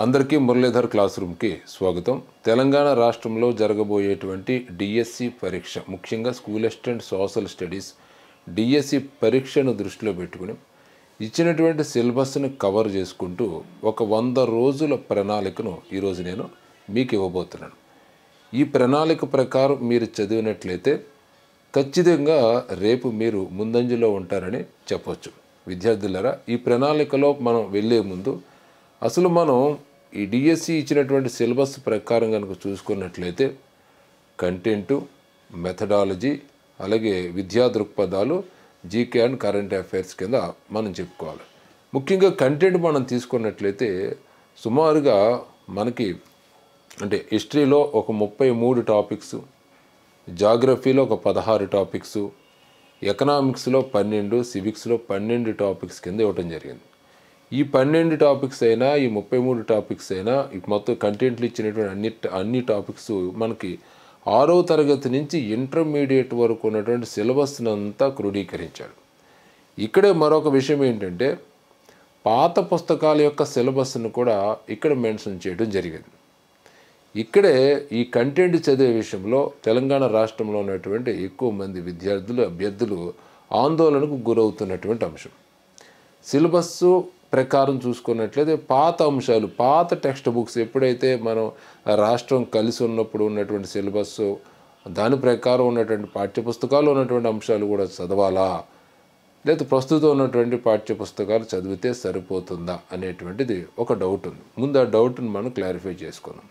అందరికీ మురళీధర్ క్లాస్ రూమ్కి స్వాగతం తెలంగాణ రాష్ట్రంలో జరగబోయేటువంటి డిఎస్సి పరీక్ష ముఖ్యంగా school assistant social studies DSC పరీక్షను దృష్టిలో పెట్టుకుని ఇచ్చినటువంటి సిలబస్ని కవర్ చేసుకుంటూ ఒక వంద రోజుల ప్రణాళికను ఈరోజు నేను మీకు ఇవ్వబోతున్నాను ఈ ప్రణాళిక ప్రకారం మీరు చదివినట్లయితే ఖచ్చితంగా రేపు మీరు ముందంజలో ఉంటారని చెప్పొచ్చు విద్యార్థులరా ఈ ప్రణాళికలో మనం వెళ్ళే ముందు అసలు మనం ఈ డిఎస్సి ఇచ్చినటువంటి సిలబస్ ప్రకారం కనుక చూసుకున్నట్లయితే కంటెంటు మెథడాలజీ అలాగే విద్యా దృక్పథాలు జీకే అండ్ కరెంట్ అఫైర్స్ కింద మనం చెప్పుకోవాలి ముఖ్యంగా కంటెంట్ మనం తీసుకున్నట్లయితే సుమారుగా మనకి అంటే హిస్టరీలో ఒక ముప్పై మూడు టాపిక్స్ జాగ్రఫీలో ఒక పదహారు టాపిక్స్ ఎకనామిక్స్లో పన్నెండు సివిక్స్లో పన్నెండు టాపిక్స్ కింద ఇవ్వటం జరిగింది ఈ పన్నెండు టాపిక్స్ అయినా ఈ ముప్పై మూడు టాపిక్స్ అయినా ఈ మొత్తం కంటెంట్లు ఇచ్చినటువంటి అన్ని అన్ని టాపిక్స్ మనకి ఆరో తరగతి నుంచి ఇంటర్మీడియట్ వరకు ఉన్నటువంటి సిలబస్ని అంతా క్రోడీకరించాడు ఇక్కడే మరొక విషయం ఏంటంటే పాత పుస్తకాల యొక్క సిలబస్ను కూడా ఇక్కడ మెన్షన్ చేయడం జరిగింది ఇక్కడే ఈ కంటెంట్ చదివే విషయంలో తెలంగాణ రాష్ట్రంలో ఉన్నటువంటి ఎక్కువ మంది విద్యార్థులు అభ్యర్థులు ఆందోళనకు గురవుతున్నటువంటి అంశం సిలబస్ ప్రకారం చూసుకున్నట్లయితే పాత అంశాలు పాత టెక్స్ట్ బుక్స్ ఎప్పుడైతే మనం రాష్ట్రం కలిసి ఉన్నప్పుడు ఉన్నటువంటి సిలబస్ దాని ప్రకారం ఉన్నటువంటి పాఠ్యపుస్తకాలు ఉన్నటువంటి అంశాలు కూడా చదవాలా లేదా ప్రస్తుతం ఉన్నటువంటి పాఠ్యపుస్తకాలు చదివితే సరిపోతుందా అనేటువంటిది ఒక డౌట్ ఉంది ముందు ఆ డౌట్ని మనం క్లారిఫై చేసుకుందాం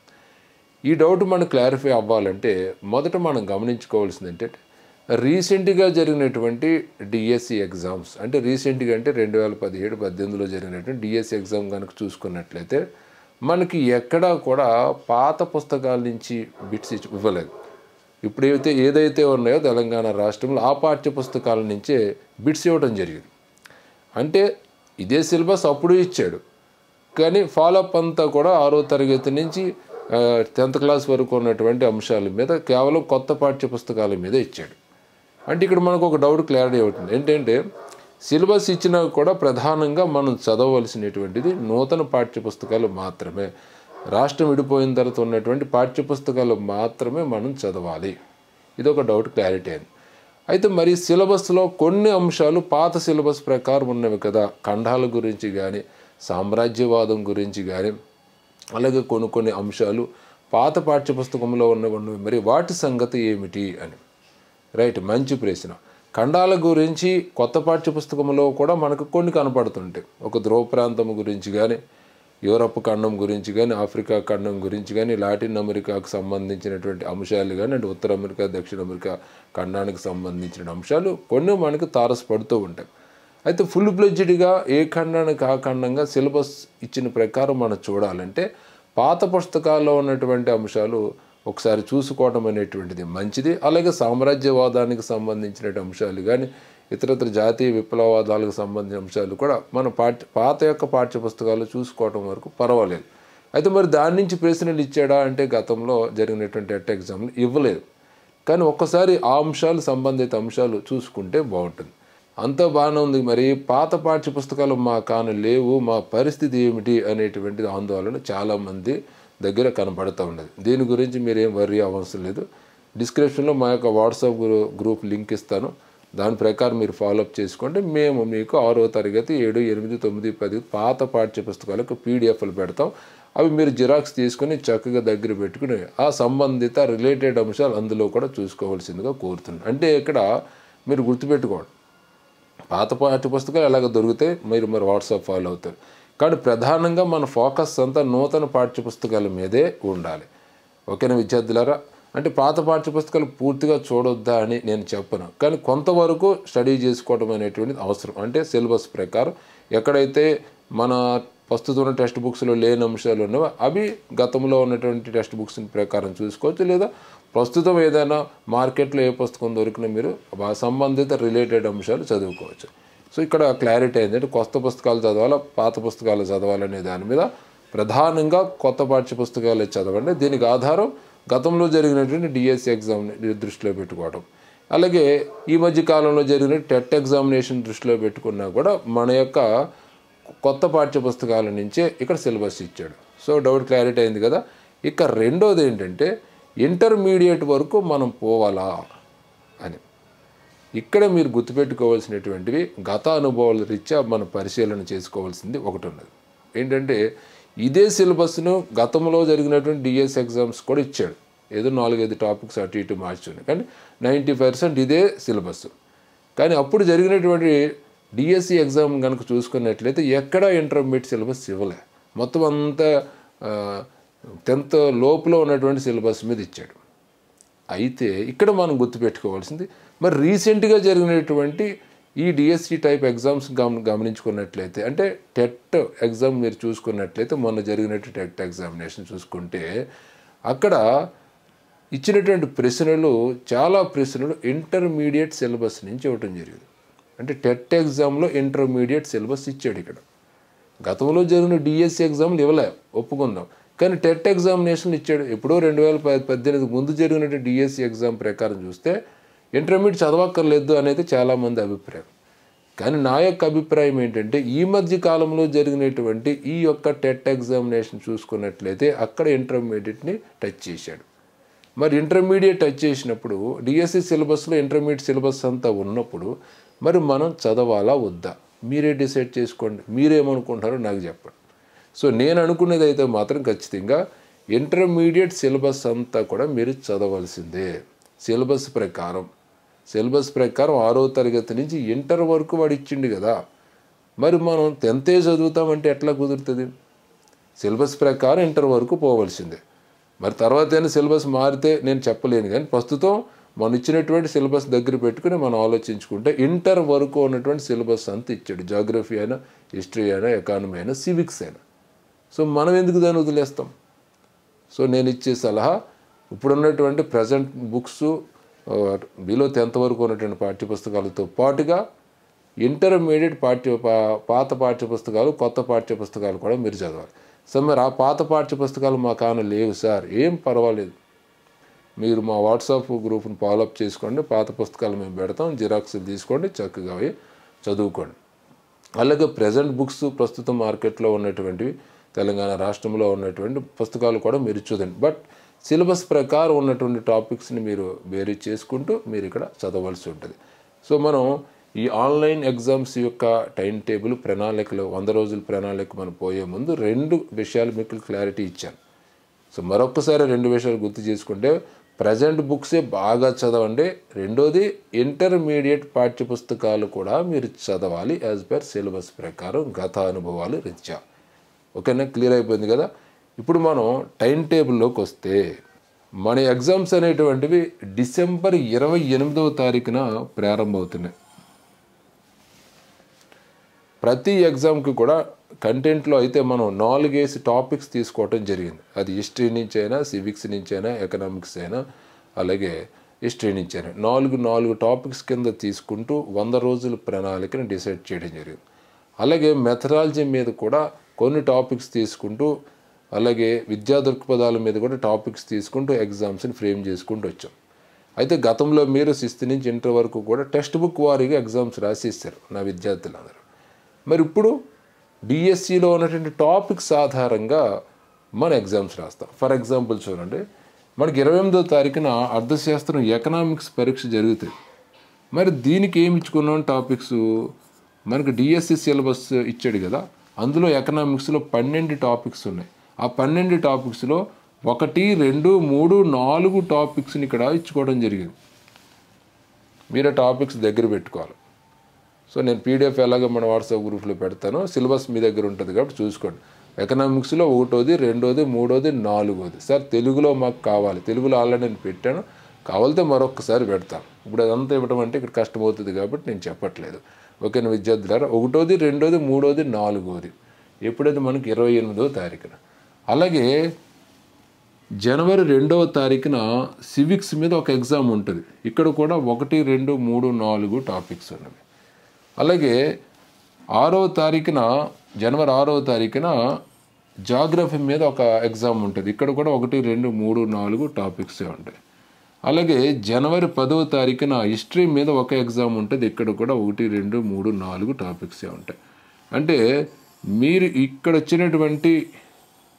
ఈ డౌట్ మనకు క్లారిఫై అవ్వాలంటే మొదట మనం గమనించుకోవాల్సింది ఏంటంటే రీసెంట్గా జరిగినటువంటి డిఎస్సి ఎగ్జామ్స్ అంటే రీసెంట్గా అంటే రెండు వేల పదిహేడు పద్దెనిమిదిలో జరిగినటువంటి డిఎస్సి ఎగ్జామ్ కనుక చూసుకున్నట్లయితే మనకి ఎక్కడా కూడా పాత పుస్తకాల నుంచి బిట్స్ ఇచ్చి ఇవ్వలేదు ఇప్పుడైతే ఏదైతే ఉన్నాయో తెలంగాణ రాష్ట్రంలో ఆ పాఠ్య పుస్తకాల నుంచే బిట్స్ ఇవ్వడం జరిగింది అంటే ఇదే సిలబస్ అప్పుడు ఇచ్చాడు కానీ ఫాలోఅప్ అంతా కూడా ఆరో తరగతి నుంచి టెన్త్ క్లాస్ వరకు ఉన్నటువంటి అంశాల మీద కేవలం కొత్త పాఠ్య పుస్తకాల మీద ఇచ్చాడు అంటే ఇక్కడ మనకు ఒక డౌట్ క్లారిటీ అవుతుంది ఏంటంటే సిలబస్ ఇచ్చినా కూడా ప్రధానంగా మనం చదవలసినటువంటిది నూతన పాఠ్య పుస్తకాలు మాత్రమే రాష్ట్రం విడిపోయిన తర్వాత ఉన్నటువంటి పాఠ్య పుస్తకాలు మాత్రమే మనం చదవాలి ఇది ఒక డౌట్ క్లారిటీ అయింది అయితే మరి సిలబస్లో కొన్ని అంశాలు పాత సిలబస్ ప్రకారం ఉన్నవి కదా ఖండాల గురించి కానీ సామ్రాజ్యవాదం గురించి కానీ అలాగే కొన్ని కొన్ని అంశాలు పాత పాఠ్యపుస్తకంలో ఉన్నవి మరి వాటి సంగతి ఏమిటి అని రైట్ మంచి ప్రశ్న ఖండాల గురించి కొత్త పాఠ్యపుస్తకంలో కూడా మనకు కొన్ని కనపడుతుంటాయి ఒక ధ్రువ ప్రాంతం గురించి కానీ యూరప్ ఖండం గురించి కానీ ఆఫ్రికా ఖండం గురించి కానీ లాటిన్ అమెరికాకు సంబంధించినటువంటి అంశాలు కానీ అంటే ఉత్తర అమెరికా దక్షిణ అమెరికా ఖండానికి సంబంధించిన అంశాలు కొన్ని మనకు తారసపడుతూ ఉంటాయి అయితే ఫుల్ ప్లెడ్జ్డ్గా ఏ ఖండానికి ఆ ఖండంగా సిలబస్ ఇచ్చిన ప్రకారం మనం చూడాలంటే పాత పుస్తకాల్లో ఉన్నటువంటి అంశాలు ఒకసారి చూసుకోవడం అనేటువంటిది మంచిది అలాగే సామ్రాజ్యవాదానికి సంబంధించిన అంశాలు కానీ ఇతరత్ర జాతీయ విప్లవవాదాలకు సంబంధించిన అంశాలు కూడా మన పాఠ్య పాత యొక్క పాఠ్య పుస్తకాలు చూసుకోవడం వరకు పర్వాలేదు అయితే మరి దాని నుంచి ప్రశ్నలు ఇచ్చాడా అంటే గతంలో జరిగినటువంటి టెట్ ఎగ్జామ్లు ఇవ్వలేదు కానీ ఒక్కసారి ఆ అంశాలు సంబంధిత అంశాలు చూసుకుంటే బాగుంటుంది అంతా బాగానే ఉంది మరి పాత పాఠ్య పుస్తకాలు మా కాను లేవు మా పరిస్థితి ఏమిటి అనేటువంటి ఆందోళన చాలామంది దగ్గర కనపడుతూ ఉన్నది దీని గురించి మీరు ఏం వర్రీ అవసరం లేదు డిస్క్రిప్షన్లో మా యొక్క వాట్సాప్ గ్రూప్ లింక్ ఇస్తాను దాని ప్రకారం మీరు ఫాలోఅప్ చేసుకోండి మేము మీకు ఆరో తరగతి ఏడు ఎనిమిది తొమ్మిది పది పాత పాఠ్య పుస్తకాలకు పీడిఎఫ్లు పెడతాం అవి మీరు జిరాక్స్ తీసుకొని చక్కగా దగ్గర పెట్టుకుని ఆ సంబంధిత రిలేటెడ్ అంశాలు అందులో కూడా చూసుకోవాల్సిందిగా కోరుతున్నాను అంటే ఇక్కడ మీరు గుర్తుపెట్టుకోండి పాత పాఠ్య పుస్తకాలు ఎలాగ దొరుకుతాయి మీరు మరి వాట్సాప్ ఫాలో అవుతారు కానీ ప్రధానంగా మన ఫోకస్ అంతా నూతన పాఠ్య పుస్తకాల మీదే ఉండాలి ఓకేనా విద్యార్థులారా అంటే పాత పాఠ్య పుస్తకాలు పూర్తిగా చూడొద్దా అని నేను చెప్పను కానీ కొంతవరకు స్టడీ చేసుకోవడం అనేటువంటిది అవసరం అంటే సిలబస్ ప్రకారం ఎక్కడైతే మన ప్రస్తుతం ఉన్న టెక్స్ట్ బుక్స్లో లేని అంశాలు ఉన్నావో అవి గతంలో ఉన్నటువంటి టెక్స్ట్ బుక్స్ ప్రకారం చూసుకోవచ్చు లేదా ప్రస్తుతం ఏదైనా మార్కెట్లో ఏ పుస్తకం దొరికినా మీరు ఆ సంబంధిత రిలేటెడ్ అంశాలు చదువుకోవచ్చు సో ఇక్కడ క్లారిటీ అయింది అంటే కొత్త పుస్తకాలు చదవాలా పాత పుస్తకాలు చదవాలనే దాని మీద ప్రధానంగా కొత్త పాఠ్య పుస్తకాలు చదవండి దీనికి ఆధారం గతంలో జరిగినటువంటి డిఎస్సి ఎగ్జామ్ దృష్టిలో పెట్టుకోవడం అలాగే ఈ మధ్య కాలంలో జరిగిన టెట్ ఎగ్జామినేషన్ దృష్టిలో పెట్టుకున్నా కూడా మన యొక్క కొత్త పాఠ్య పుస్తకాల నుంచే ఇక్కడ సిలబస్ ఇచ్చాడు సో డౌట్ క్లారిటీ అయింది కదా ఇక రెండోది ఏంటంటే ఇంటర్మీడియట్ వరకు మనం పోవాలా అని ఇక్కడ మీరు గుర్తుపెట్టుకోవాల్సినటువంటివి గత అనుభవాల రీత్యా మనం పరిశీలన చేసుకోవాల్సింది ఒకటి ఉన్నది ఏంటంటే ఇదే సిలబస్ను గతంలో జరిగినటువంటి డిఎస్ ఎగ్జామ్స్ కూడా ఇచ్చాడు ఏదో నాలుగైదు టాపిక్స్ అటు ఇటు మార్చున్నాయి కానీ నైంటీ పర్సెంట్ ఇదే సిలబస్ కానీ అప్పుడు జరిగినటువంటి డిఎస్సి ఎగ్జామ్ కనుక చూసుకున్నట్లయితే ఎక్కడ ఇంటర్మీడియట్ సిలబస్ ఇవ్వలే మొత్తం అంతా టెన్త్ లోపల ఉన్నటువంటి సిలబస్ మీద ఇచ్చాడు అయితే ఇక్కడ మనం గుర్తుపెట్టుకోవాల్సింది మరి రీసెంట్గా జరిగినటువంటి ఈ డిఎస్సి టైప్ ఎగ్జామ్స్ గమ గమనించుకున్నట్లయితే అంటే టెట్ ఎగ్జామ్ మీరు చూసుకున్నట్లయితే మొన్న జరిగినట్టు టెట్ ఎగ్జామినేషన్ చూసుకుంటే అక్కడ ఇచ్చినటువంటి ప్రశ్నలు చాలా ప్రశ్నలు ఇంటర్మీడియట్ సిలబస్ నుంచి ఇవ్వటం జరిగింది అంటే టెట్ ఎగ్జామ్లో ఇంటర్మీడియట్ సిలబస్ ఇచ్చాడు ఇక్కడ గతంలో జరిగిన డిఎస్సి ఎగ్జామ్లు ఇవ్వలే ఒప్పుకుందాం కానీ టెట్ ఎగ్జామినేషన్ ఇచ్చాడు ఎప్పుడో రెండు వేల ప- పద్దెనిమిది ముందు జరిగినట్టు డిఎస్సి ఎగ్జామ్ ప్రకారం చూస్తే ఇంటర్మీడియట్ చదవక్కర్లేదు అనేది చాలామంది అభిప్రాయం కానీ నా యొక్క అభిప్రాయం ఏంటంటే ఈ మధ్య కాలంలో జరిగినటువంటి ఈ యొక్క టెట్ ఎగ్జామినేషన్ చూసుకున్నట్లయితే అక్కడ ఇంటర్మీడియట్ని టచ్ చేశాడు మరి ఇంటర్మీడియట్ టచ్ చేసినప్పుడు డిఎస్సి సిలబస్లో ఇంటర్మీడియట్ సిలబస్ అంతా ఉన్నప్పుడు మరి మనం చదవాలా వద్దా మీరే డిసైడ్ చేసుకోండి మీరేమనుకుంటారో నాకు చెప్పండి సో నేను అనుకునేది అయితే మాత్రం ఖచ్చితంగా ఇంటర్మీడియట్ సిలబస్ అంతా కూడా మీరు చదవాల్సిందే సిలబస్ ప్రకారం సిలబస్ ప్రకారం ఆరో తరగతి నుంచి ఇంటర్ వరకు వాడు ఇచ్చిండు కదా మరి మనం టెన్తే చదువుతామంటే ఎట్లా కుదురుతుంది సిలబస్ ప్రకారం ఇంటర్ వరకు పోవలసిందే మరి తర్వాత అయినా సిలబస్ మారితే నేను చెప్పలేను కానీ ప్రస్తుతం మనం ఇచ్చినటువంటి సిలబస్ దగ్గర పెట్టుకుని మనం ఆలోచించుకుంటే ఇంటర్ వరకు ఉన్నటువంటి సిలబస్ అంతా ఇచ్చాడు జాగ్రఫీ అయినా హిస్టరీ అయినా ఎకానమీ అయినా సివిక్స్ అయినా సో మనం ఎందుకు దాన్ని వదిలేస్తాం సో నేను ఇచ్చే సలహా ఇప్పుడున్నటువంటి ప్రజెంట్ బుక్స్ బిలో టెన్త్ వరకు ఉన్నటువంటి పాఠ్యపుస్తకాలతో పాటుగా ఇంటర్మీడియట్ పాఠ్య పా- పాత పాఠ్యపుస్తకాలు కొత్త పాఠ్యపుస్తకాలు కూడా మీరు చదవాలి సో మరి ఆ పాత పాఠ్యపుస్తకాలు మా కాన లేవు సార్ ఏం పర్వాలేదు మీరు మా వాట్సాప్ గ్రూప్ని ఫాలోఅప్ చేసుకోండి పాత పుస్తకాలు మేము పెడతాం జిరాక్స్ తీసుకోండి చక్కగా అవి చదువుకోండి అలాగే ప్రజెంట్ బుక్స్ ప్రస్తుతం మార్కెట్లో ఉన్నటువంటివి తెలంగాణ రాష్ట్రంలో ఉన్నటువంటి పుస్తకాలు కూడా మీరు చూడండి బట్ సిలబస్ ప్రకారం ఉన్నటువంటి టాపిక్స్ని మీరు వేరీ చేసుకుంటూ మీరు ఇక్కడ చదవాల్సి ఉంటుంది సో మనం ఈ ఆన్లైన్ ఎగ్జామ్స్ యొక్క టైం టేబుల్ ప్రణాళికలు వంద రోజుల ప్రణాళిక మనం పోయే ముందు రెండు విషయాలు మీకు క్లారిటీ ఇచ్చాను సో మరొకసారి రెండు విషయాలు గుర్తు చేసుకుంటే ప్రజెంట్ బుక్సే బాగా చదవండి రెండోది ఇంటర్మీడియట్ పాఠ్యపుస్తకాలు కూడా మీరు చదవాలి యాజ్ పర్ సిలబస్ ప్రకారం గత అనుభవాలు రీత్యా ఓకేనా క్లియర్ అయిపోయింది కదా ఇప్పుడు మనం టైం టేబుల్లోకి వస్తే మన ఎగ్జామ్స్ అనేటువంటివి డిసెంబర్ ఇరవై ఎనిమిదవ తారీఖున ప్రారంభమవుతున్నాయి ప్రతి ఎగ్జామ్కి కూడా కంటెంట్లో అయితే మనం నాలుగేసి టాపిక్స్ తీసుకోవటం జరిగింది అది హిస్టరీ నుంచి అయినా సివిక్స్ నుంచి అయినా ఎకనామిక్స్ అయినా అలాగే హిస్టరీ నుంచి అయినా నాలుగు నాలుగు టాపిక్స్ కింద తీసుకుంటూ వంద రోజుల ప్రణాళికను డిసైడ్ చేయడం జరిగింది అలాగే మెథడాలజీ మీద కూడా కొన్ని టాపిక్స్ తీసుకుంటూ అలాగే విద్యా దృక్పథాల మీద కూడా టాపిక్స్ తీసుకుంటూ ఎగ్జామ్స్ని ఫ్రేమ్ చేసుకుంటూ వచ్చాం అయితే గతంలో మీరు సిక్స్త్ నుంచి ఇంటర్ వరకు కూడా టెక్స్ట్ బుక్ వారీగా ఎగ్జామ్స్ రాసేస్తారు నా విద్యార్థులందరూ మరి ఇప్పుడు డిఎస్సిలో ఉన్నటువంటి టాపిక్స్ ఆధారంగా మన ఎగ్జామ్స్ రాస్తాం ఫర్ ఎగ్జాంపుల్ చూడండి మనకి ఇరవై ఎనిమిదో తారీఖున అర్థశాస్త్రం ఎకనామిక్స్ పరీక్ష జరుగుతుంది మరి దీనికి ఏమి ఇచ్చుకున్నాం టాపిక్స్ మనకి డిఎస్సి సిలబస్ ఇచ్చాడు కదా అందులో ఎకనామిక్స్లో పన్నెండు టాపిక్స్ ఉన్నాయి ఆ పన్నెండు టాపిక్స్లో ఒకటి రెండు మూడు నాలుగు టాపిక్స్ని ఇక్కడ ఇచ్చుకోవడం జరిగింది మీరు టాపిక్స్ దగ్గర పెట్టుకోవాలి సో నేను పీడిఎఫ్ ఎలాగో మన వాట్సాప్ గ్రూప్లో పెడతాను సిలబస్ మీ దగ్గర ఉంటుంది కాబట్టి చూసుకోండి ఎకనామిక్స్లో ఒకటోది రెండోది మూడోది నాలుగోది సార్ తెలుగులో మాకు కావాలి తెలుగులో ఆల్రెడీ నేను పెట్టాను కావాలితే మరొకసారి పెడతాను ఇప్పుడు అదంతా ఇవ్వడం అంటే ఇక్కడ కష్టమవుతుంది కాబట్టి నేను చెప్పట్లేదు ఓకేనా విద్యార్థులారా ఒకటోది రెండోది మూడోది నాలుగోది ఎప్పుడైతే మనకి ఇరవై ఎనిమిదవ తారీఖున అలాగే జనవరి రెండవ తారీఖున సివిక్స్ మీద ఒక ఎగ్జామ్ ఉంటుంది ఇక్కడ కూడా ఒకటి రెండు మూడు నాలుగు టాపిక్స్ ఉన్నవి అలాగే ఆరవ తారీఖున జనవరి ఆరవ తారీఖున జాగ్రఫీ మీద ఒక ఎగ్జామ్ ఉంటుంది ఇక్కడ కూడా ఒకటి రెండు మూడు నాలుగు టాపిక్సే ఉంటాయి అలాగే జనవరి పదవ తారీఖున హిస్టరీ మీద ఒక ఎగ్జామ్ ఉంటుంది ఇక్కడ కూడా ఒకటి రెండు మూడు నాలుగు టాపిక్సే ఉంటాయి అంటే మీరు ఇక్కడ వచ్చినటువంటి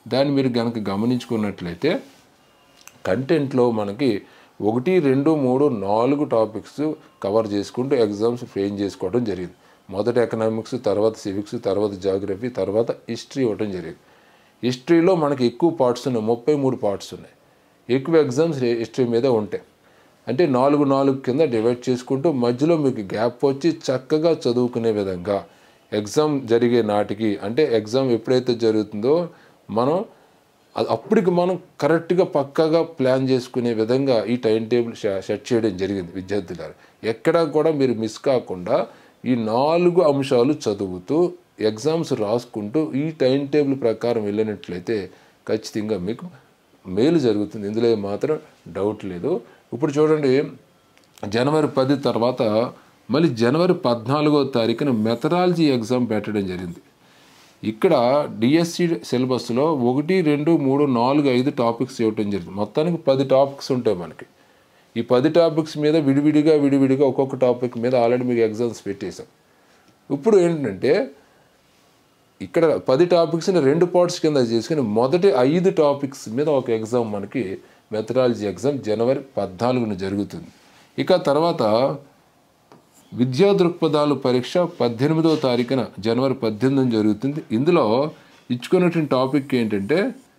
దాన్ని మీరు కనుక గమనించుకున్నట్లయితే కంటెంట్లో మనకి ఒకటి రెండు మూడు నాలుగు టాపిక్స్ కవర్ చేసుకుంటూ ఎగ్జామ్స్ ఫ్రేమ్ చేసుకోవడం జరిగింది మొదట ఎకనామిక్స్ తర్వాత సివిక్స్ తర్వాత జాగ్రఫీ తర్వాత హిస్టరీ ఇవ్వడం జరిగింది హిస్టరీలో మనకి ఎక్కువ పార్ట్స్ ఉన్నాయి ముప్పై మూడు పార్ట్స్ ఉన్నాయి ఎక్కువ ఎగ్జామ్స్ హిస్టరీ మీద ఉంటాయి అంటే నాలుగు నాలుగు కింద డివైడ్ చేసుకుంటూ మధ్యలో మీకు గ్యాప్ వచ్చి చక్కగా చదువుకునే విధంగా ఎగ్జామ్ జరిగే నాటికి అంటే ఎగ్జామ్ ఎప్పుడైతే జరుగుతుందో మనం అది అప్పటికి మనం కరెక్ట్గా పక్కాగా ప్లాన్ చేసుకునే విధంగా ఈ టైం టేబుల్ సెట్ చేయడం జరిగింది విద్యార్థులారు ఎక్కడా కూడా మీరు మిస్ కాకుండా ఈ నాలుగు అంశాలు చదువుతూ ఎగ్జామ్స్ రాసుకుంటూ ఈ టైం టేబుల్ ప్రకారం వెళ్ళినట్లయితే ఖచ్చితంగా మీకు మేలు జరుగుతుంది ఇందులో మాత్రం డౌట్ లేదు ఇప్పుడు చూడండి జనవరి పది తర్వాత మళ్ళీ జనవరి పద్నాలుగో తారీఖున మెథడాలజీ ఎగ్జామ్ పెట్టడం జరిగింది ఇక్కడ డిఎస్సి సిలబస్లో ఒకటి రెండు మూడు నాలుగు ఐదు టాపిక్స్ ఇవ్వటం జరిగింది మొత్తానికి పది టాపిక్స్ ఉంటాయి మనకి ఈ పది టాపిక్స్ మీద విడివిడిగా విడివిడిగా ఒక్కొక్క టాపిక్ మీద ఆల్రెడీ మీకు ఎగ్జామ్స్ పెట్టేశాం ఇప్పుడు ఏంటంటే ఇక్కడ పది టాపిక్స్ని రెండు పార్ట్స్ కింద చేసుకుని మొదటి ఐదు టాపిక్స్ మీద ఒక ఎగ్జామ్ మనకి మెథడాలజీ ఎగ్జామ్ జనవరి పద్నాలుగున జరుగుతుంది ఇక తర్వాత విద్యా దృక్పథాలు పరీక్ష పద్దెనిమిదవ తారీఖున జనవరి పద్దెనిమిదిన జరుగుతుంది ఇందులో ఇచ్చుకున్నటువంటి టాపిక్ ఏంటంటే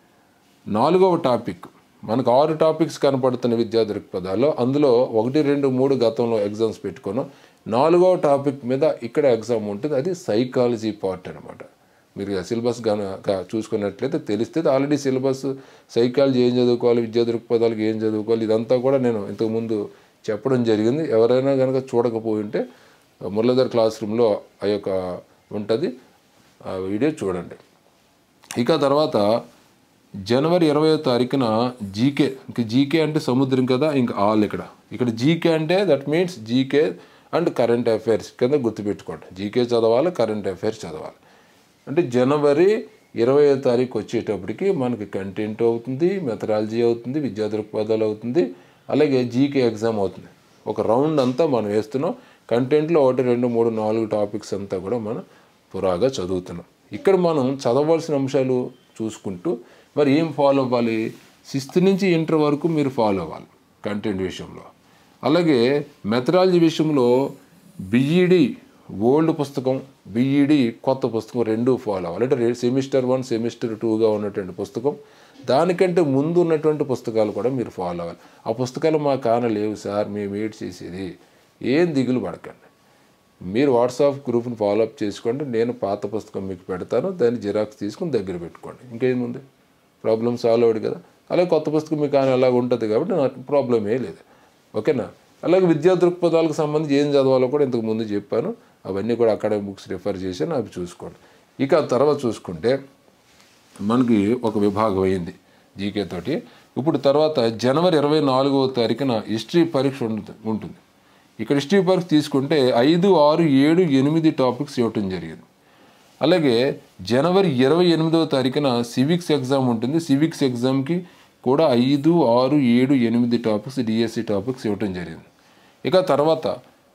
నాలుగవ టాపిక్ మనకు ఆరు టాపిక్స్ కనపడుతున్న విద్యా దృక్పథాల్లో అందులో ఒకటి రెండు మూడు గతంలో ఎగ్జామ్స్ పెట్టుకున్నాం నాలుగవ టాపిక్ మీద ఇక్కడ ఎగ్జామ్ ఉంటుంది అది సైకాలజీ పార్ట్ అనమాట మీరు సిలబస్ కనుక చూసుకున్నట్లయితే తెలిస్తే ఆల్రెడీ సిలబస్ సైకాలజీ ఏం చదువుకోవాలి విద్యా దృక్పథాలకు ఏం చదువుకోవాలి ఇదంతా కూడా నేను ఇంతకుముందు చెప్పడం జరిగింది ఎవరైనా కనుక చూడకపోయి ఉంటే మురళీధర్ క్లాస్ రూమ్లో ఆ యొక్క ఉంటుంది ఆ వీడియో చూడండి ఇక తర్వాత జనవరి ఇరవై తారీఖున జీకే ఇంక జీకే అంటే సముద్రం కదా ఇంకా ఆల్ ఇక్కడ ఇక్కడ జీకే అంటే that means GK and current affairs కింద గుర్తుపెట్టుకోండి జీకే చదవాలి కరెంట్ అఫైర్స్ చదవాలి అంటే జనవరి ఇరవై తారీఖు వచ్చేటప్పటికి మనకి కంటెంట్ అవుతుంది మెథడాలజీ అవుతుంది విద్యా దృక్పథాలు అవుతుంది అలాగే జీకే ఎగ్జామ్ అవుతుంది ఒక రౌండ్ అంతా మనం వేస్తున్నాం కంటెంట్లో ఒకటి రెండు మూడు నాలుగు టాపిక్స్ అంతా కూడా మనం పురాగా చదువుతున్నాం ఇక్కడ మనం చదవలసిన అంశాలు చూసుకుంటూ మరి ఏం ఫాలో అవ్వాలి సిక్స్త్ నుంచి ఇంటర్ వరకు మీరు ఫాలో అవ్వాలి కంటెంట్ విషయంలో అలాగే మెథడాలజీ విషయంలో బిఈడి ఓల్డ్ పుస్తకం బిఈడి కొత్త పుస్తకం రెండు ఫాలో అవ్వాలి అంటే సెమిస్టర్ వన్ సెమిస్టర్ టూగా ఉన్నటువంటి పుస్తకం దానికంటే ముందు ఉన్నటువంటి పుస్తకాలు కూడా మీరు ఫాలో అవ్వాలి ఆ పుస్తకాలు మా కాన లేవు సార్ మేము ఏడ్ చేసేది ఏం దిగులు పడకండి మీరు వాట్సాప్ గ్రూప్ని ఫాలోఅప్ చేసుకోండి నేను పాత పుస్తకం మీకు పెడతాను దాన్ని జిరాక్స్ తీసుకుని దగ్గర పెట్టుకోండి ఇంకేముంది ప్రాబ్లం సాల్వ్ అవ్వడు కదా అలాగే కొత్త పుస్తకం మీకు కానీ అలాగ ఉంటుంది కాబట్టి నాకు ప్రాబ్లం ఏ లేదు ఓకేనా అలాగే విద్యా దృక్పథాలకు సంబంధించి ఏం చదవాలో కూడా ఇంతకు ముందు చెప్పాను అవన్నీ కూడా అకాడమిక్ బుక్స్ రిఫర్ చేశాను అవి చూసుకోండి ఇక తర్వాత చూసుకుంటే మనకి ఒక విభాగం అయింది జీకే తోటి ఇప్పుడు తర్వాత జనవరి ఇరవై నాలుగవ తారీఖున హిస్టరీ పరీక్ష ఉంటుంది ఉంటుంది ఇక్కడ హిస్టరీ పరీక్ష తీసుకుంటే ఐదు ఆరు ఏడు ఎనిమిది టాపిక్స్ ఇవ్వటం జరిగింది అలాగే జనవరి ఇరవై ఎనిమిదవ తారీఖున సివిక్స్ ఎగ్జామ్ ఉంటుంది సివిక్స్ ఎగ్జామ్కి కూడా ఐదు ఆరు ఏడు ఎనిమిది టాపిక్స్ డిఎస్సి టాపిక్స్ ఇవ్వటం జరిగింది ఇక తర్వాత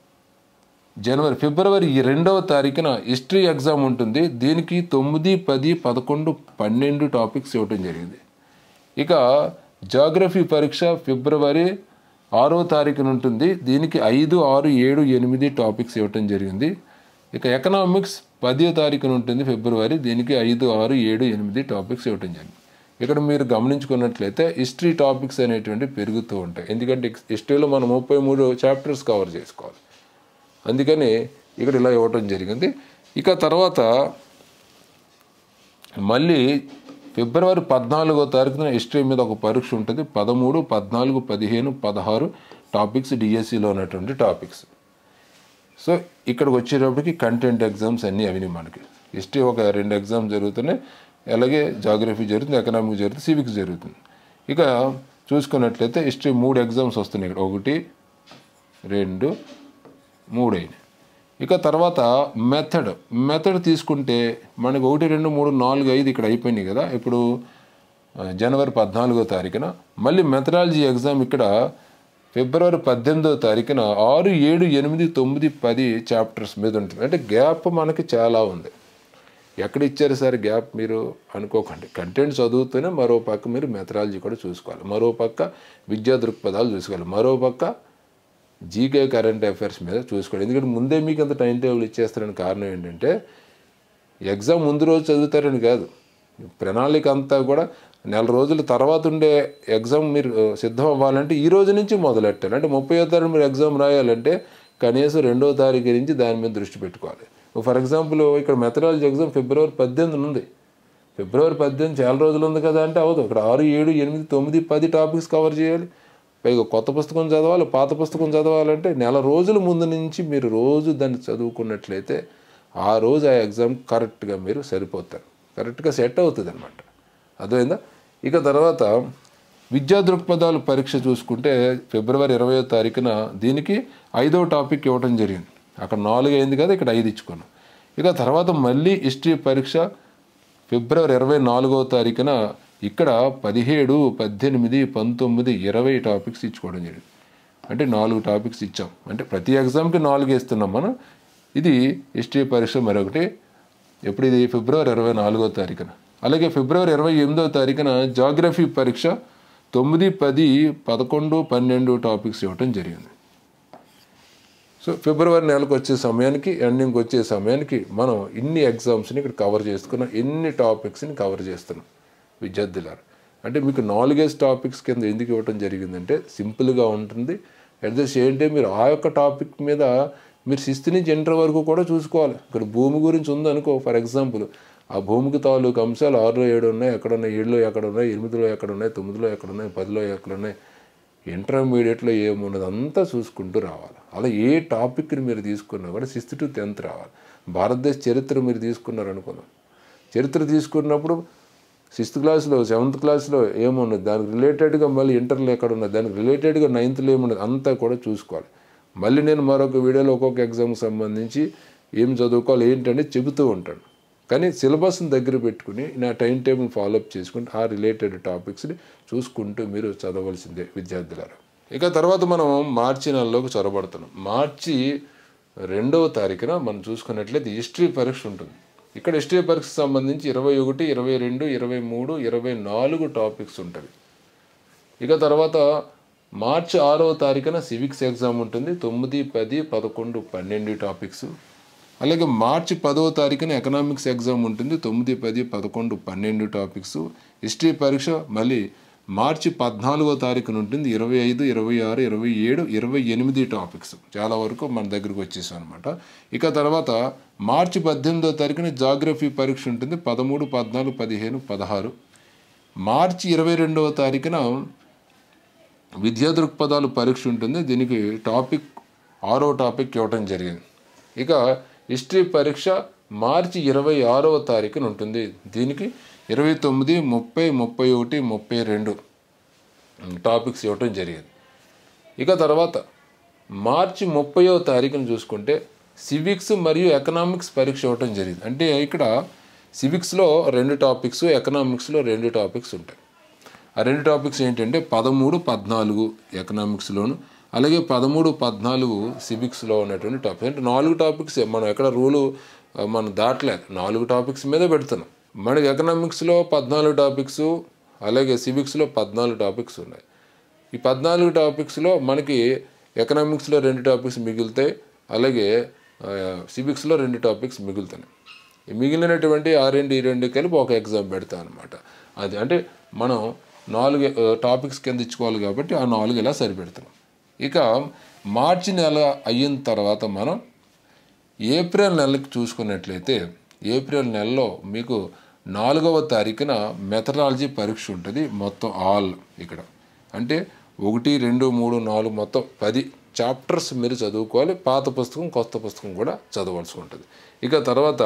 జనవరి ఫిబ్రవరి రెండవ తారీఖున హిస్టరీ ఎగ్జామ్ ఉంటుంది దీనికి తొమ్మిది పది పదకొండు పన్నెండు టాపిక్స్ ఇవ్వటం జరిగింది ఇక జాగ్రఫీ పరీక్ష ఫిబ్రవరి ఆరో తారీఖున ఉంటుంది దీనికి ఐదు ఆరు ఏడు ఎనిమిది టాపిక్స్ ఇవ్వటం జరిగింది ఇక ఎకనామిక్స్ పదో తారీఖున ఉంటుంది ఫిబ్రవరి దీనికి ఐదు ఆరు ఏడు ఎనిమిది టాపిక్స్ ఇవ్వటం జరిగింది ఇక్కడ మీరు గమనించుకున్నట్లయితే హిస్టరీ టాపిక్స్ అనేటువంటి పెరుగుతూ ఉంటాయి ఎందుకంటే హిస్టరీలో మనం ముప్పై మూడు చాప్టర్స్ కవర్ చేసుకోవాలి అందుకని ఇక్కడ ఇలా ఇవ్వటం జరిగింది ఇక తర్వాత మళ్ళీ ఫిబ్రవరి పద్నాలుగో తారీఖున హిస్టరీ మీద ఒక పరీక్ష ఉంటుంది పదమూడు పద్నాలుగు పదిహేను పదహారు టాపిక్స్ డిఎస్సిలో ఉన్నటువంటి టాపిక్స్ సో ఇక్కడికి వచ్చేటప్పటికి కంటెంట్ ఎగ్జామ్స్ అన్నీ అవినాయి మనకి హిస్టరీ ఒక రెండు ఎగ్జామ్స్ జరుగుతున్నాయి అలాగే జాగ్రఫీ జరుగుతుంది ఎకనామిక్ జరుగుతుంది సివిక్స్ జరుగుతుంది ఇక చూసుకున్నట్లయితే హిస్టరీ మూడు ఎగ్జామ్స్ వస్తున్నాయి ఇక్కడ ఒకటి రెండు మూడు అయినాయి ఇక తర్వాత మెథడ్ మెథడ్ తీసుకుంటే మనకు ఒకటి రెండు మూడు నాలుగు ఐదు ఇక్కడ అయిపోయినాయి కదా ఇప్పుడు ఆ, జనవరి పద్నాలుగో తారీఖున మళ్ళీ మెథడాలజీ ఎగ్జామ్ ఇక్కడ ఫిబ్రవరి పద్దెనిమిదో తారీఖున ఆరు ఏడు ఎనిమిది తొమ్మిది పది చాప్టర్స్ మీద ఉంటుంది అంటే గ్యాప్ మనకి చాలా ఉంది ఎక్కడ ఇచ్చారు సార్ గ్యాప్ మీరు అనుకోకండి కంటెంట్ చదువుతూనే మరో పక్క మీరు మెథడాలజీ కూడా చూసుకోవాలి మరో పక్క విద్యా దృక్పథాలు చూసుకోవాలి మరో పక్క జీకే కరెంట్ అఫైర్స్ మీద చూసుకోండి ఎందుకంటే ముందే మీకు అంత టైం టేబుల్ ఇచ్చేస్తారని కారణం ఏంటంటే ఎగ్జామ్ ముందు రోజు చదువుతారని కాదు ప్రణాళిక అంతా కూడా నెల రోజుల తర్వాత ఉండే ఎగ్జామ్ మీరు ఆ, సిద్ధం అవ్వాలంటే ఈ రోజు నుంచి మొదలెట్టాలి అంటే ముప్పై తారీఖు మీరు ఎగ్జామ్ రాయాలంటే కనీసం రెండో తారీఖు నుంచి దాని మీద దృష్టి పెట్టుకోవాలి ఫర్ ఎగ్జాంపుల్ ఇక్కడ మెథడాలజీ ఎగ్జామ్ ఫిబ్రవరి పద్దెనిమిది ఉంది ఫిబ్రవరి పద్దెనిమిది చాలా రోజులు ఉంది కదా అంటే అవదు ఇక్కడ ఆరు ఏడు ఎనిమిది తొమ్మిది పది టాపిక్స్ కవర్ చేయాలి పైగా కొత్త పుస్తకం చదవాలి పాత పుస్తకం చదవాలంటే నెల రోజుల ముందు నుంచి మీరు రోజు దాన్ని చదువుకున్నట్లయితే ఆ రోజు ఆ ఎగ్జామ్ కరెక్ట్గా మీరు సరిపోతారు కరెక్ట్గా సెట్ అవుతుంది అనమాట అర్థమైందా ఇక తర్వాత విద్యా దృక్పథాలు పరీక్ష చూసుకుంటే ఫిబ్రవరి ఇరవై తారీఖున దీనికి ఐదవ టాపిక్ ఇవ్వడం జరిగింది అక్కడ నాలుగు అయింది కదా ఇక్కడ ఐదు ఇచ్చుకున్నాం ఇక తర్వాత మళ్ళీ హిస్టరీ పరీక్ష ఫిబ్రవరి ఇరవై నాలుగవ తారీఖున ఇక్కడ పదిహేడు పద్దెనిమిది పంతొమ్మిది ఇరవై టాపిక్స్ ఇచ్చుకోవడం జరిగింది అంటే నాలుగు టాపిక్స్ ఇచ్చాం అంటే ప్రతి ఎగ్జామ్కి నాలుగు ఇస్తున్నాం మనం ఇది హిస్టరీ పరీక్ష మరొకటి ఎప్పుడు ఇది ఫిబ్రవరి ఇరవై నాలుగో తారీఖున అలాగే ఫిబ్రవరి ఇరవై ఎనిమిదో తారీఖున జాగ్రఫీ పరీక్ష తొమ్మిది పది పదకొండు పన్నెండు టాపిక్స్ ఇవ్వటం జరిగింది సో ఫిబ్రవరి నెలకు వచ్చే సమయానికి ఎండింగ్ వచ్చే సమయానికి మనం ఇన్ని ఎగ్జామ్స్ని ఇక్కడ కవర్ చేసుకున్నాం ఎన్ని టాపిక్స్ని కవర్ చేస్తున్నాం విద్యార్థులారు అంటే మీకు నాలుగేసి టాపిక్స్ కింద ఎందుకు ఇవ్వటం జరిగిందంటే సింపుల్గా ఉంటుంది అట్ ద సేమ్ టైం మీరు ఆ యొక్క టాపిక్ మీద మీరు సిక్స్త్ నుంచి ఇంటర్ వరకు కూడా చూసుకోవాలి ఇక్కడ భూమి గురించి ఉందనుకో ఫర్ ఎగ్జాంపుల్ ఆ భూమికి తాలూకు అంశాలు ఆరులో ఏడు ఉన్నాయి ఎక్కడ ఉన్నాయి ఏడులో ఎక్కడ ఉన్నాయి ఎనిమిదిలో ఎక్కడ ఉన్నాయి తొమ్మిదిలో ఎక్కడ ఉన్నాయి పదిలో ఎక్కడ ఉన్నాయి ఇంటర్మీడియట్లో ఏమున్నది అంతా చూసుకుంటూ రావాలి అలా ఏ టాపిక్ని మీరు తీసుకున్నా కూడా సిక్స్త్ టు టెన్త్ రావాలి భారతదేశ చరిత్ర మీరు తీసుకున్నారు అనుకుందాం చరిత్ర తీసుకున్నప్పుడు సిక్స్త్ క్లాస్లో సెవెంత్ క్లాస్లో ఏమున్నది దానికి రిలేటెడ్గా మళ్ళీ ఇంటర్లో ఎక్కడ ఉన్నది దానికి రిలేటెడ్గా నైన్త్లో ఏమున్నది అంతా కూడా చూసుకోవాలి మళ్ళీ నేను మరొక వీడియోలో ఒక్కొక్క ఎగ్జామ్కి సంబంధించి ఏం చదువుకోవాలి ఏంటని చెబుతూ ఉంటాను కానీ సిలబస్ని దగ్గర పెట్టుకుని నా టైం టేబుల్ ఫాలోఅప్ చేసుకుంటూ ఆ రిలేటెడ్ టాపిక్స్ని చూసుకుంటూ మీరు చదవలసిందే విద్యార్థులారు ఇక తర్వాత మనం మార్చి నెలలోకి చొరబడుతున్నాం మార్చి రెండవ తారీఖున మనం చూసుకున్నట్లయితే హిస్టరీ పరీక్ష ఉంటుంది ఇక్కడ హిస్టరీ పరీక్షకు సంబంధించి ఇరవై ఒకటి ఇరవై రెండు ఇరవై మూడు ఇరవై నాలుగు టాపిక్స్ ఉంటుంది ఇక తర్వాత మార్చి ఆరవ తారీఖున సివిక్స్ ఎగ్జామ్ ఉంటుంది తొమ్మిది పది పదకొండు పన్నెండు టాపిక్స్ అలాగే మార్చి పదవ తారీఖున ఎకనామిక్స్ ఎగ్జామ్ ఉంటుంది తొమ్మిది పది పదకొండు పన్నెండు టాపిక్స్ హిస్టరీ పరీక్ష మళ్ళీ మార్చి పద్నాలుగో తారీఖున ఉంటుంది ఇరవై ఐదు ఇరవై ఆరు ఇరవై ఏడు ఇరవై ఎనిమిది టాపిక్స్ చాలా వరకు మన దగ్గరికి వచ్చేసాం అనమాట ఇక తర్వాత మార్చి పద్దెనిమిదో తారీఖున జాగ్రఫీ పరీక్ష ఉంటుంది పదమూడు పద్నాలుగు పదిహేను పదహారు మార్చి ఇరవై రెండవ తారీఖున విద్యా దృక్పథాలు పరీక్ష ఉంటుంది దీనికి టాపిక్ ఆరో టాపిక్ ఇవ్వటం జరిగింది ఇక హిస్టరీ పరీక్ష మార్చి ఇరవై ఆరవ తారీఖున ఉంటుంది దీనికి ఇరవై తొమ్మిది ముప్పై ముప్పై ఒకటి ముప్పై రెండు టాపిక్స్ ఇవ్వటం జరిగింది ఇక తర్వాత మార్చి ముప్పయో తారీఖున చూసుకుంటే సివిక్స్ మరియు ఎకనామిక్స్ పరీక్ష ఇవ్వటం జరిగింది అంటే ఇక్కడ సివిక్స్లో రెండు టాపిక్స్ ఎకనామిక్స్లో రెండు టాపిక్స్ ఉంటాయి ఆ రెండు టాపిక్స్ ఏంటంటే పదమూడు పద్నాలుగు ఎకనామిక్స్లోను అలాగే పదమూడు పద్నాలుగు సివిక్స్లో ఉన్నటువంటి టాపిక్స్ అంటే నాలుగు టాపిక్స్ మనం ఎక్కడ రూలు ఆ, మనం దాటలేదు నాలుగు టాపిక్స్ మీద పెడుతున్నాం మనకి ఎకనామిక్స్లో పద్నాలుగు టాపిక్స్ అలాగే సివిక్స్లో పద్నాలుగు టాపిక్స్ ఉన్నాయి ఈ పద్నాలుగు టాపిక్స్లో మనకి ఎకనామిక్స్లో రెండు టాపిక్స్ మిగులుతాయి అలాగే ఆ, సివిక్స్లో రెండు టాపిక్స్ మిగులుతున్నాయి ఈ మిగిలినటువంటి ఆ రెండు ఈ రెండు కలిపి ఒక ఎగ్జామ్ పెడతాం అనమాట అది అంటే మనం నాలుగు ఆ, టాపిక్స్ కింద ఇచ్చుకోవాలి కాబట్టి ఆ నాలుగు ఇలా సరిపెడతాం ఇక మార్చి నెల అయిన తర్వాత మనం ఏప్రిల్ నెలకి చూసుకున్నట్లయితే ఏప్రిల్ నెలలో మీకు నాలుగవ తారీఖున మెథడాలజీ పరీక్ష ఉంటుంది మొత్తం ఆల్ ఇక్కడ అంటే ఒకటి రెండు మూడు నాలుగు మొత్తం పది చాప్టర్స్ మీరు చదువుకోవాలి పాత పుస్తకం కొత్త పుస్తకం కూడా చదవాల్సి ఉంటుంది ఇక తర్వాత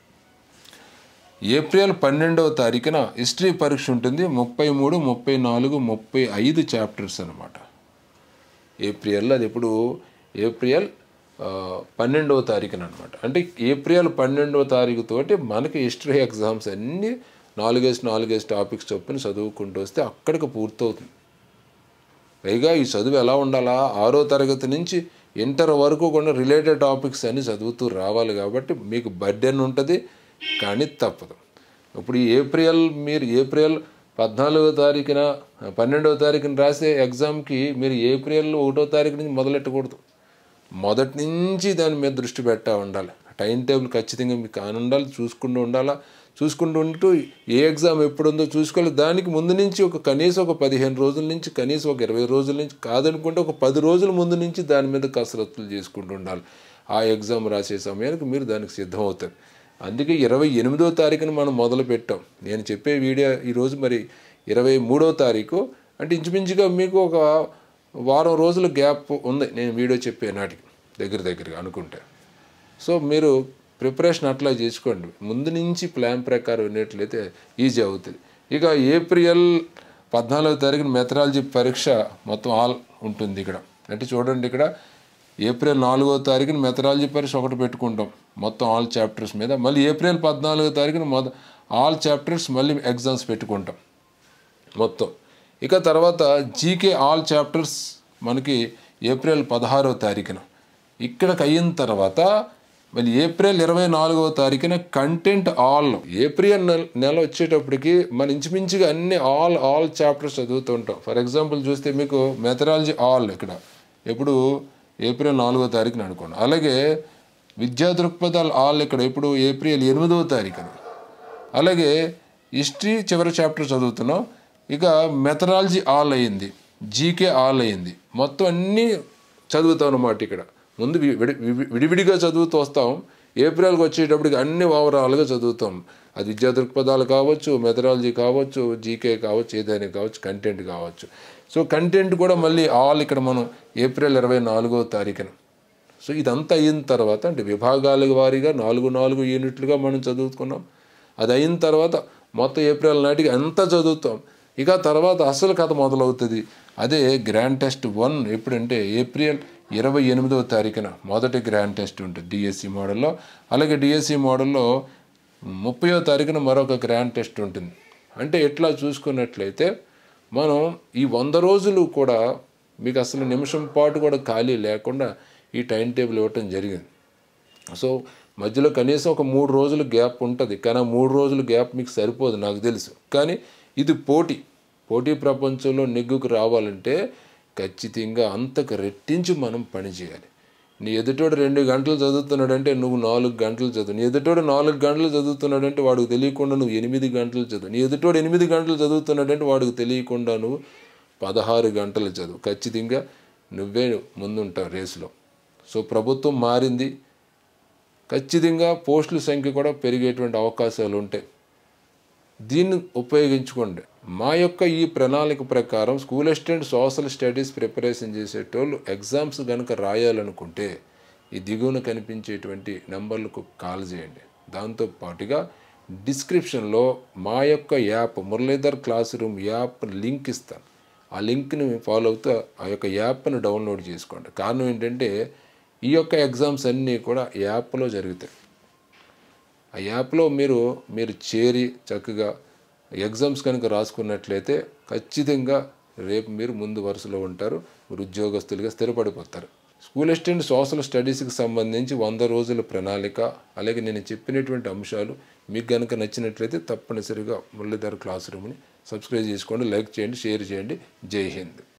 ఏప్రిల్ పన్నెండవ తారీఖున హిస్టరీ పరీక్ష ఉంటుంది ముప్పై మూడు ముప్పై నాలుగు ముప్పై ఐదు చాప్టర్స్ అనమాట ఏప్రిల్లో అది ఎప్పుడు ఏప్రిల్ ఆ, పన్నెండవ తారీఖున అనమాట అంటే ఏప్రిల్ పన్నెండవ తారీఖు తోటి మనకి హిస్టరీ ఎగ్జామ్స్ అన్నీ నాలుగేసి నాలుగేసి టాపిక్స్ చొప్పున చదువుకుంటూ వస్తే అక్కడికి పూర్తవుతుంది పైగా ఈ చదువు ఎలా ఉండాలా ఆరో తరగతి నుంచి ఇంటర్ వరకు కూడా రిలేటెడ్ టాపిక్స్ అన్ని చదువుతూ రావాలి కాబట్టి మీకు బర్డెన్ ఉంటుంది కానీ తప్పదు ఇప్పుడు ఈ ఏప్రిల్ మీరు ఏప్రిల్ పద్నాలుగో తారీఖున పన్నెండవ తారీఖున రాసే ఎగ్జామ్కి మీరు ఏప్రిల్ ఒకటో తారీఖు నుంచి మొదలెట్టకూడదు మొదటి నుంచి దాని మీద దృష్టి పెట్టా ఉండాలి టైం టేబుల్ ఖచ్చితంగా మీకు కాని ఉండాలి చూసుకుంటూ ఉండాలా చూసుకుంటూ ఉంటూ ఏ ఎగ్జామ్ ఎప్పుడు ఉందో చూసుకోవాలి దానికి ముందు నుంచి ఒక కనీసం ఒక పదిహేను రోజుల నుంచి కనీసం ఒక ఇరవై రోజుల నుంచి కాదనుకుంటే ఒక పది రోజుల ముందు నుంచి దాని మీద కసరత్తులు చేసుకుంటూ ఉండాలి ఆ ఎగ్జామ్ రాసే సమయానికి మీరు దానికి సిద్ధమవుతారు అందుకే ఇరవై ఎనిమిదో తారీఖున మనం మొదలు పెట్టాం నేను చెప్పే వీడియో ఈరోజు మరి ఇరవై మూడో తారీఖు అంటే ఇంచుమించుగా మీకు ఒక వారం రోజుల గ్యాప్ ఉంది నేను వీడియో చెప్పే నాటికి దగ్గర దగ్గరగా అనుకుంటే సో మీరు ప్రిపరేషన్ అట్లా చేసుకోండి ముందు నుంచి ప్లాన్ ప్రకారం వినేట్లయితే ఈజీ అవుతుంది ఇక ఏప్రిల్ పద్నాలుగో తారీఖున మెథడాలజీ పరీక్ష మొత్తం ఆల్ ఉంటుంది ఇక్కడ అంటే చూడండి ఇక్కడ ఏప్రిల్ నాలుగో తారీఖున మెథడాలజీ పరీక్ష ఒకటి పెట్టుకుంటాం మొత్తం ఆల్ చాప్టర్స్ మీద మళ్ళీ ఏప్రిల్ పద్నాలుగో తారీఖున మొద ఆల్ చాప్టర్స్ మళ్ళీ ఎగ్జామ్స్ పెట్టుకుంటాం మొత్తం ఇక తర్వాత జీకే ఆల్ చాప్టర్స్ మనకి ఏప్రిల్ పదహారవ తారీఖున ఇక్కడికి అయిన తర్వాత మళ్ళీ ఏప్రిల్ ఇరవై నాలుగవ తారీఖున కంటెంట్ ఆల్ ఏప్రిల్ నెల నెల వచ్చేటప్పటికి మన ఇంచుమించుగా అన్ని ఆల్ ఆల్ చాప్టర్స్ చదువుతూ ఉంటాం ఫర్ ఎగ్జాంపుల్ చూస్తే మీకు మెథడాలజీ ఆల్ ఇక్కడ ఎప్పుడు ఏప్రిల్ నాలుగో తారీఖున అనుకోండి అలాగే విద్యా దృక్పథాలు ఆల్ ఇక్కడ ఇప్పుడు ఏప్రిల్ ఎనిమిదవ తారీఖున అలాగే హిస్టరీ చివరి చాప్టర్ చదువుతున్నాం ఇక మెథడాలజీ ఆల్ అయింది జీకే ఆల్ అయింది మొత్తం అన్నీ చదువుతాం అన్నమాట ఇక్కడ ముందు వి- విడి వి- విడివిడిగా చదువుతూ వస్తాం ఏప్రిల్కి వచ్చేటప్పటికి అన్ని ఓవరాల్గా చదువుతాం అది విద్యా దృక్పథాలు కావచ్చు మెథడాలజీ కావచ్చు జీకే కావచ్చు ఏదైనా కావచ్చు కంటెంట్ కావచ్చు సో కంటెంట్ కూడా మళ్ళీ ఆల్ ఇక్కడ మనం ఏప్రిల్ ఇరవై నాలుగో తారీఖున సో ఇదంతా అయిన తర్వాత అంటే విభాగాల వారీగా నాలుగు నాలుగు యూనిట్లుగా మనం చదువుకున్నాం అది అయిన తర్వాత మొత్తం ఏప్రిల్ నాటికి అంతా చదువుతాం ఇక తర్వాత అసలు కథ మొదలవుతుంది అదే గ్రాండ్ టెస్ట్ వన్ ఎప్పుడంటే ఏప్రిల్ ఇరవై ఎనిమిదవ తారీఖున మొదటి గ్రాండ్ టెస్ట్ ఉంటుంది డిఎస్సి మోడల్లో అలాగే డిఎస్సి మోడల్లో ముప్పయో తారీఖున మరొక గ్రాండ్ టెస్ట్ ఉంటుంది అంటే ఎట్లా చూసుకున్నట్లయితే మనం ఈ వంద రోజులు కూడా మీకు అసలు నిమిషం పాటు కూడా ఖాళీ లేకుండా ఈ టైం టేబుల్ ఇవ్వటం జరిగింది సో మధ్యలో కనీసం ఒక మూడు రోజులు గ్యాప్ ఉంటుంది కానీ ఆ మూడు రోజులు గ్యాప్ మీకు సరిపోదు నాకు తెలుసు కానీ ఇది పోటీ పోటీ ప్రపంచంలో నెగ్గుకు రావాలంటే ఖచ్చితంగా అంతకు రెట్టించి మనం పని చేయాలి నీ ఎదుటోడు రెండు గంటలు చదువుతున్నాడంటే నువ్వు నాలుగు గంటలు చదువు నీ ఎదుటోడు నాలుగు గంటలు చదువుతున్నాడంటే వాడికి తెలియకుండా నువ్వు ఎనిమిది గంటలు చదువు నీ ఎదుటోడు ఎనిమిది గంటలు చదువుతున్నాడంటే వాడికి తెలియకుండా నువ్వు పదహారు గంటలు చదువు ఖచ్చితంగా నువ్వే ముందుంటావు రేసులో సో ప్రభుత్వం మారింది ఖచ్చితంగా పోస్టుల సంఖ్య కూడా పెరిగేటువంటి అవకాశాలు ఉంటాయి దీన్ని ఉపయోగించుకోండి మా యొక్క ఈ ప్రణాళిక ప్రకారం school assistant social studies preparation చేసేటోళ్ళు ఎగ్జామ్స్ కనుక రాయాలనుకుంటే ఈ దిగువన కనిపించేటువంటి నెంబర్లకు కాల్ చేయండి దాంతో పాటుగా డిస్క్రిప్షన్లో మా యొక్క app Muralidhar classroom app link ఇస్తాను ఆ లింక్ని ఫాలో అవుతూ ఆ యొక్క యాప్ని డౌన్లోడ్ చేసుకోండి కారణం ఏంటంటే ఈ యొక్క ఎగ్జామ్స్ అన్నీ కూడా యాప్లో జరుగుతాయి ఆ యాప్లో మీరు మీరు చేరి చక్కగా ఎగ్జామ్స్ కనుక రాసుకున్నట్లయితే ఖచ్చితంగా రేపు మీరు ముందు వరుసలో ఉంటారు మీరు ఉద్యోగస్తులుగా స్థిరపడిపోతారు స్కూల్ అసిస్టెంట్ సోషల్ స్టడీస్కి సంబంధించి వంద రోజుల ప్రణాళిక అలాగే నేను చెప్పినటువంటి అంశాలు మీకు కనుక నచ్చినట్లయితే తప్పనిసరిగా మురళీధర్ క్లాస్ రూమ్ని సబ్స్క్రైబ్ చేసుకోండి లైక్ చేయండి షేర్ చేయండి జై హింద్